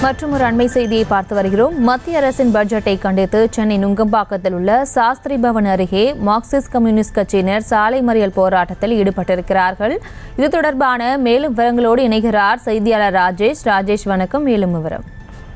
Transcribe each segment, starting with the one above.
மற்றும் ஒரு அண்மை செய்தியை பார்த்து வருகிறோம் மத்திய அரசின் பட்ஜெட்டை கண்டித்து சென்னை நுங்கம்பாக்கத்தில் உள்ள சாஸ்திரி பவன் அருகே மார்க்சிஸ்ட் கம்யூனிஸ்ட் கட்சியினர் சாலை மறியல் போராட்டத்தில் ஈடுபட்டிருக்கிறார்கள் இது தொடர்பான மேலும் விவரங்களோடு இணைகிறார் செய்தியாளர் ராஜேஷ் ராஜேஷ் வணக்கம் மேலும் விவரம்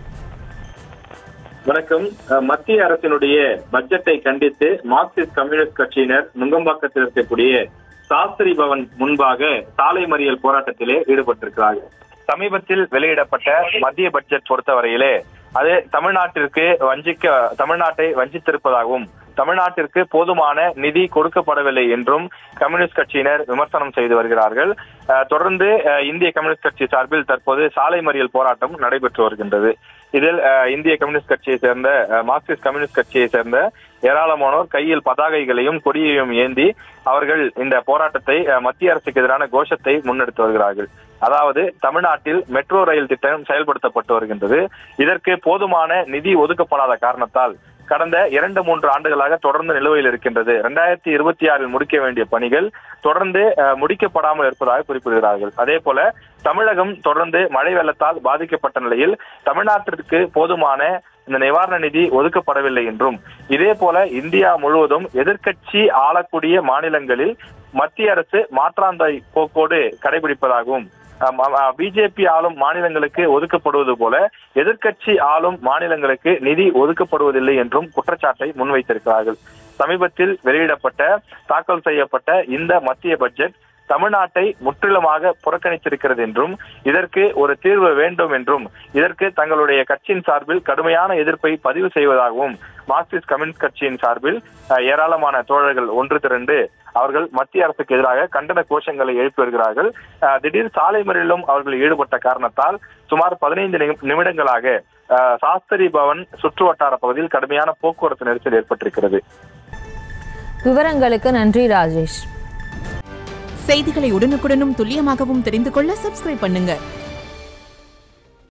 வணக்கம் அஹ், மத்திய அரசினுடைய பட்ஜெட்டை கண்டித்து மார்க்சிஸ்ட் கம்யூனிஸ்ட் கட்சியினர் நுங்கம்பாக்கத்தில் இருக்கக்கூடிய சாஸ்திரி பவன் முன்பாக சாலை மறியல் போராட்டத்திலே ஈடுபட்டிருக்கிறார்கள் சமீபத்தில் வெளியிடப்பட்ட மத்திய பட்ஜெட் பொறுத்தவரையிலே அது தமிழ்நாட்டிற்கு வஞ்சிக்க தமிழ்நாட்டை வஞ்சித்திருப்பதாகவும் தமிழ்நாட்டிற்கு போதுமான நிதி கொடுக்கப்படவில்லை என்றும் கம்யூனிஸ்ட் கட்சியினர் விமர்சனம் செய்து வருகிறார்கள் அஹ், தொடர்ந்து அஹ், இந்திய கம்யூனிஸ்ட் கட்சி சார்பில் தற்போது சாலை மறியல் போராட்டம் நடைபெற்று வருகின்றது இதில் அஹ், இந்திய கம்யூனிஸ்ட் கட்சியை சேர்ந்த அஹ், மார்க்சிஸ்ட் கம்யூனிஸ்ட் கட்சியை சேர்ந்த ஏராளமானோர் கையில் பதாகைகளையும் கொடியையும் ஏந்தி அவர்கள் இந்த போராட்டத்தை அஹ், மத்திய அரசுக்கு எதிரான கோஷத்தை முன்னெடுத்து வருகிறார்கள் அதாவது தமிழ்நாட்டில் மெட்ரோ ரயில் திட்டம் செயல்படுத்தப்பட்டு வருகின்றது இதற்கு போதுமான நிதி ஒதுக்கப்படாத காரணத்தால் கடந்த இரண்டு மூன்று ஆண்டுகளாக தொடர்ந்து நிலுவையில் இருக்கின்றது இரண்டாயிரத்தி இருபத்தி ஆறில் முடிக்க வேண்டிய பணிகள் தொடர்ந்து அஹ், முடிக்கப்படாமல் இருப்பதாக குறிப்பிடுகிறார்கள் அதே போல தமிழகம் தொடர்ந்து மழை வெள்ளத்தால் பாதிக்கப்பட்ட நிலையில் தமிழ்நாட்டிற்கு போதுமான இந்த நிவாரண நிதி ஒதுக்கப்படவில்லை என்றும் இதே போல இந்தியா முழுவதும் எதிர்க்கட்சி ஆளக்கூடிய மாநிலங்களில் மத்திய அரசு மாற்றாந்தாய் போக்கோடு கடைபிடிப்பதாகவும் பிஜேபி ஆளும் மாநிலங்களுக்கு ஒதுக்கப்படுவது போல எதிர்க்கட்சி ஆளும் மாநிலங்களுக்கு நிதி ஒதுக்கப்படுவதில்லை என்றும் குற்றச்சாட்டை முன்வைத்திருக்கிறார்கள் சமீபத்தில் வெளியிடப்பட்ட தாக்கல் செய்யப்பட்ட இந்த மத்திய பட்ஜெட் தமிழ்நாட்டை முற்றிலுமாக புறக்கணித்திருக்கிறது என்றும் இதற்கு ஒரு தீர்வு வேண்டும் என்றும் இதற்கு தங்களுடைய கட்சியின் சார்பில் கடுமையான எதிர்ப்பை பதிவு செய்வதாகவும் மார்க்சிஸ்ட் கம்யூனிஸ்ட் கட்சியின் சார்பில் அஹ், ஏராளமான தோழர்கள் ஒன்று திரண்டு அவர்கள் மத்திய அரசுக்கு எதிராக கண்டன கோஷங்களை எழுப்பி வருகிறார்கள் அஹ், திடீர் சாலை மறியலிலும் அவர்கள் ஈடுபட்ட காரணத்தால் சுமார் பதினைந்து நிமிடங்களாக அஹ், சாஸ்திரி பவன் சுற்று வட்டார பகுதியில் கடுமையான போக்குவரத்து நெரிசல் ஏற்பட்டிருக்கிறது விவரங்களுக்கு நன்றி ராஜேஷ் செய்திகளை உடனுக்குடனும் துல்லியமாகவும் தெரிந்து கொள்ள சப்ஸ்கிரைப் பண்ணுங்க